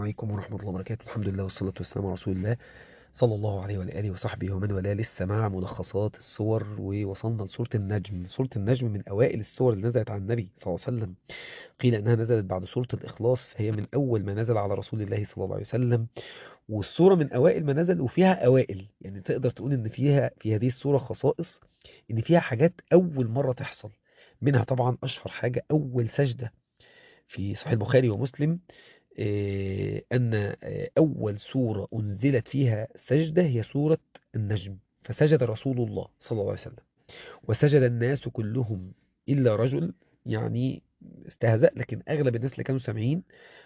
عليكم ورحمة الله وبركاته الحمد لله والصلاة والسلام على رسول الله صلى الله عليه وعلى آله وصحبه ومن والاه لسه مع ملخصات الصور ووصلنا لسورة النجم سورة النجم من أوائل السور اللي نزلت على النبي صلى الله عليه وسلم قيل أنها نزلت بعد سورة الإخلاص فهي من أول ما نزل على رسول الله صلى الله عليه وسلم والسورة من أوائل ما نزل وفيها أوائل يعني تقدر تقول إن فيها في هذه السورة خصائص إن فيها حاجات أول مرة تحصل منها طبعا أشهر حاجة أول سجدة في صحيح البخاري ومسلم أن أول سورة أنزلت فيها سجدة هي سورة النجم فسجد رسول الله صلى الله عليه وسلم وسجد الناس كلهم إلا رجل يعني استهزأ لكن أغلب الناس اللي كانوا سامعين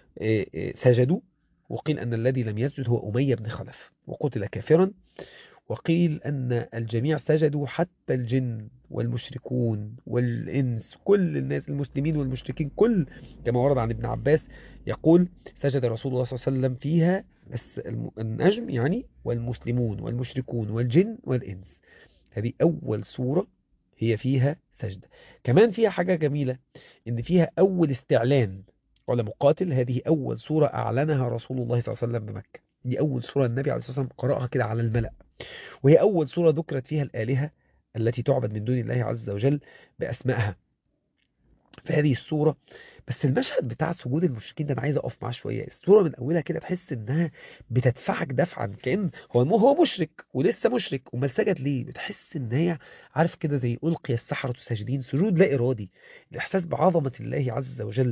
سجدوا وقيل أن الذي لم يسجد هو أمية بن خلف وقتل كافرا وقيل أن الجميع سجدوا حتى الجن والمشركون والإنس كل الناس المسلمين والمشركين كل كما ورد عن ابن عباس يقول سجد رسول الله صلى الله عليه وسلم فيها النجم يعني والمسلمون والمشركون والجن والإنس هذه أول سورة هي فيها سجدة كمان فيها حاجة جميلة إن فيها أول استعلان قال مقاتل هذه أول سورة أعلنها رسول الله صلى الله عليه وسلم بمكة دي أول سورة النبي عليه الصلاة والسلام قرأها كده على الملأ وهي أول سورة ذكرت فيها الآلهة التي تعبد من دون الله عز وجل بأسمائها في هذه السورة بس المشهد بتاع سجود المشركين ده انا عايز اقف معاه شويه السوره من اولها كده تحس انها بتدفعك دفعا كان هو هو مشرك ولسه مشرك امال سجد ليه بتحس ان هي عارف كده زي القي السحره ساجدين سجود لا ارادي الاحساس بعظمه الله عز وجل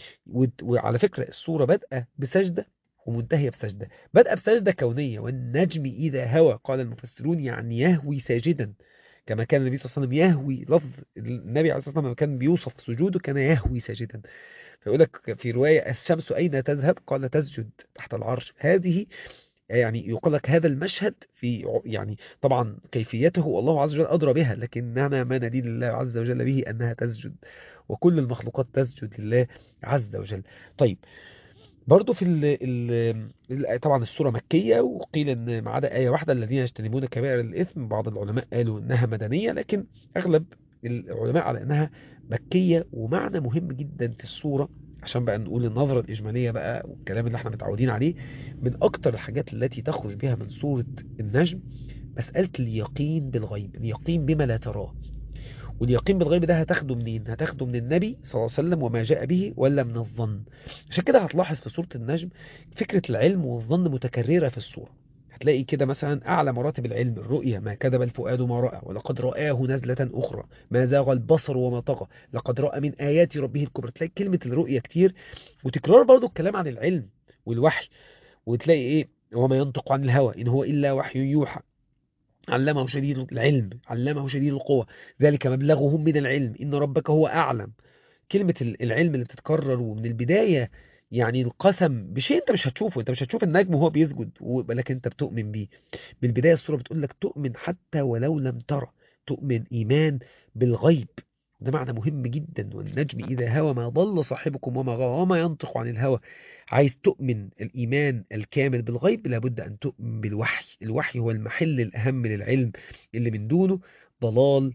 وعلى فكره السوره بادئه بسجده ومنتهيه بسجده بادئه بسجده كونيه والنجم اذا هوى قال المفسرون يعني يهوي ساجدا كما كان النبي صلى الله عليه وسلم يهوي لفظ النبي عليه الصلاة والسلام كان بيوصف سجوده كان يهوي ساجدا فيقول لك في رواية الشمس أين تذهب قال تسجد تحت العرش هذه يعني يقول لك هذا المشهد في يعني طبعا كيفيته الله عز وجل أدرى بها لكننا ما ندين الله عز وجل به أنها تسجد وكل المخلوقات تسجد لله عز وجل طيب برضو في ال ال طبعا السورة مكية وقيل ان ما عدا آية واحدة الذين يجتنبون كبائر الإثم بعض العلماء قالوا انها مدنية لكن اغلب العلماء على انها مكية ومعنى مهم جدا في السورة عشان بقى نقول النظرة الإجمالية بقى والكلام اللي احنا متعودين عليه من أكتر الحاجات التي تخرج بها من سورة النجم مسألة اليقين بالغيب اليقين بما لا تراه واليقين بالغيب ده هتاخده منين هتاخده من النبي صلى الله عليه وسلم وما جاء به ولا من الظن عشان كده هتلاحظ في سورة النجم فكرة العلم والظن متكررة في السورة هتلاقي كده مثلا أعلى مراتب العلم الرؤية ما كذب الفؤاد ما رأى ولقد رآه نزلة أخرى ما زاغ البصر وما طغى لقد رأى من آيات ربه الكبرى تلاقي كلمة الرؤية كتير وتكرار برضو الكلام عن العلم والوحي وتلاقي إيه وما ينطق عن الهوى إن هو إلا وحي يوحى علمه شديد العلم علمه شديد القوة ذلك مبلغهم من العلم إن ربك هو أعلم كلمة العلم اللي بتتكرر ومن البداية يعني القسم بشيء انت مش هتشوفه انت مش هتشوف النجم وهو بيسجد ولكن انت بتؤمن بيه من البداية السورة بتقول لك تؤمن حتى ولو لم ترى تؤمن إيمان بالغيب ده معنى مهم جدا والنجم إذا هوى ما ضل صاحبكم وما غوى وما ينطق عن الهوى عايز تؤمن الإيمان الكامل بالغيب لابد أن تؤمن بالوحي الوحي هو المحل الأهم للعلم اللي من دونه ضلال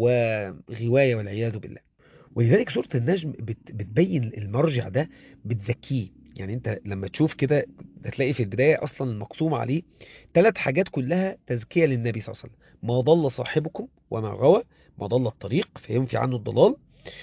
وغواية والعياذ بالله ولذلك سورة النجم بتبين المرجع ده بتزكيه يعني انت لما تشوف كده هتلاقي في البداية اصلا المقسوم عليه ثلاث حاجات كلها تزكية للنبي صلى الله عليه وسلم ما ضل صاحبكم وما غوى ما ضل الطريق فينفي عنه الضلال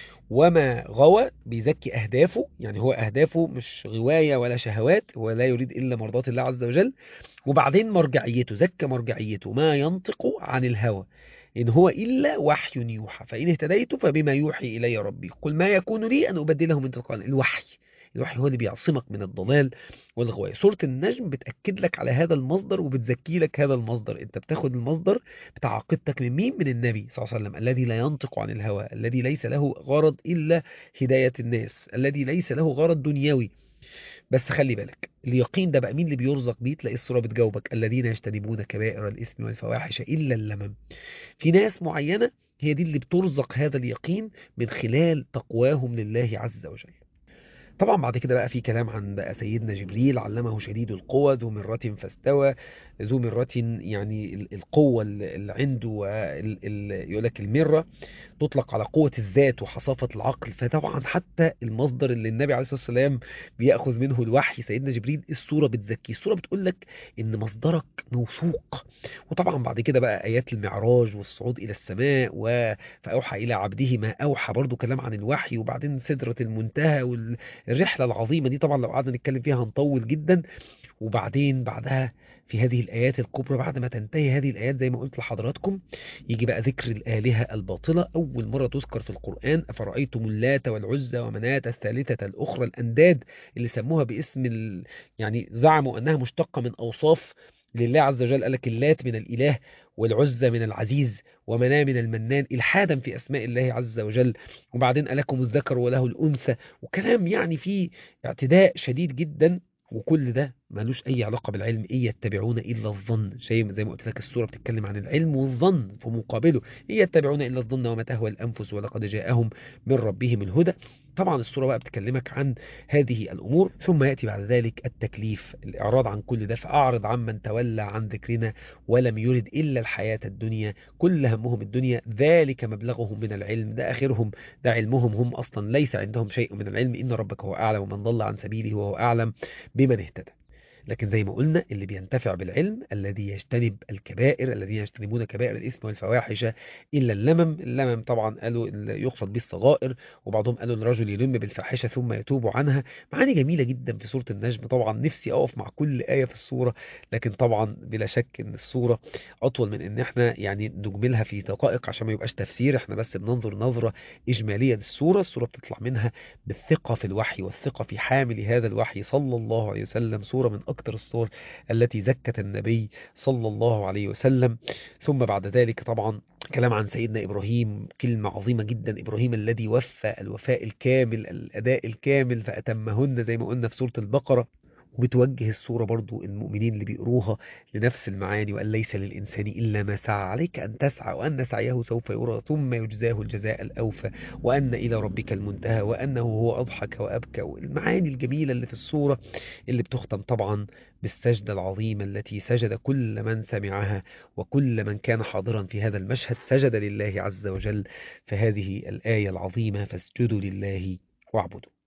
وما غوى بيزكي أهدافه يعني هو أهدافه مش غواية ولا شهوات ولا يريد إلا مرضات الله عز وجل وبعدين مرجعيته زكى مرجعيته ما ينطق عن الهوى إن هو إلا وحي يوحى فإن اهتديت فبما يوحي إلي ربي قل ما يكون لي أن أبدله من تلقاء الوحي الوحي هو اللي بيعصمك من الضلال والغواية سورة النجم بتأكد لك على هذا المصدر وبتزكي لك هذا المصدر انت بتاخد المصدر بتاع عقيدتك من مين من النبي صلى الله عليه وسلم الذي لا ينطق عن الهوى الذي ليس له غرض إلا هداية الناس الذي ليس له غرض دنيوي بس خلي بالك اليقين ده بقى مين اللي بيرزق بيه تلاقي السورة بتجاوبك الذين يجتنبون كبائر الإثم والفواحش إلا اللمم في ناس معينة هي دي اللي بترزق هذا اليقين من خلال تقواهم لله عز وجل طبعا بعد كده بقى في كلام عن بقى سيدنا جبريل علمه شديد القوى ذو مرة فاستوى ذو مرة يعني ال- القوة اللي اللي عنده وال- ال- يقول لك المرة تطلق على قوة الذات وحصافة العقل فطبعا حتى المصدر اللي النبي عليه الصلاة والسلام بيأخذ منه الوحي سيدنا جبريل السورة بتزكيه السورة بتقول لك ان مصدرك موثوق وطبعا بعد كده بقى آيات المعراج والصعود إلى السماء و فأوحى إلى عبده ما أوحى برضو كلام عن الوحي وبعدين سدرة المنتهى والرحلة العظيمة دي طبعا لو قعدنا نتكلم فيها هنطول جدا وبعدين بعدها في هذه الآيات الكبرى بعد ما تنتهي هذه الآيات زي ما قلت لحضراتكم يجي بقى ذكر الآلهة الباطلة أول مرة تذكر في القرآن أفرأيتم اللات والعزى ومناة الثالثة الأخرى الأنداد اللي سموها باسم ال... يعني زعموا أنها مشتقة من أوصاف لله عز وجل قال لك اللات من الإله والعزى من العزيز ومناه من المنان إلحادا في أسماء الله عز وجل وبعدين ألكم الذكر وله الأنثى وكلام يعني فيه اعتداء شديد جدا وكل ده ملوش أي علاقة بالعلم إيه يتبعون إلا الظن شيء زي ما قلت لك السورة بتتكلم عن العلم والظن في مقابله إيه يتبعون إلا الظن وما تهوى الأنفس ولقد جاءهم من ربهم الهدى طبعا السورة بقى بتكلمك عن هذه الأمور ثم يأتي بعد ذلك التكليف الإعراض عن كل ده فأعرض عمن تولى عن ذكرنا ولم يرد إلا الحياة الدنيا كل همهم الدنيا ذلك مبلغهم من العلم ده آخرهم ده علمهم هم أصلا ليس عندهم شيء من العلم إن ربك هو أعلم ومن ضل عن سبيله وهو أعلم بمن اهتدى لكن زي ما قلنا اللي بينتفع بالعلم الذي يجتنب الكبائر الذين يجتنبون كبائر الإثم والفواحش إلا اللمم اللمم طبعا قالوا اللي يقصد به الصغائر وبعضهم قالوا الرجل يلم بالفاحشة ثم يتوب عنها معاني جميلة جدا في سورة النجم طبعا نفسي أقف مع كل آية في السورة لكن طبعا بلا شك إن السورة أطول من إن إحنا يعني نجملها في دقائق عشان ما يبقاش تفسير إحنا بس بننظر نظرة إجمالية للسورة السورة بتطلع منها بالثقة في الوحي والثقة في حامل هذا الوحي صلى الله عليه وسلم سورة من أكثر الصور التي زكت النبي صلى الله عليه وسلم ثم بعد ذلك طبعا كلام عن سيدنا إبراهيم كلمة عظيمة جدا إبراهيم الذي وفى الوفاء الكامل الأداء الكامل فأتمهن زي ما قلنا في سورة البقرة وبتوجه الصورة برضو المؤمنين اللي بيقروها لنفس المعاني وأن ليس للإنسان إلا ما سعى عليك أن تسعى وأن سعيه سوف يرى ثم يجزاه الجزاء الأوفى وأن إلى ربك المنتهى وأنه هو أضحك وأبكى المعاني الجميلة اللي في الصورة اللي بتختم طبعا بالسجدة العظيمة التي سجد كل من سمعها وكل من كان حاضرا في هذا المشهد سجد لله عز وجل فهذه الآية العظيمة فاسجدوا لله واعبدوا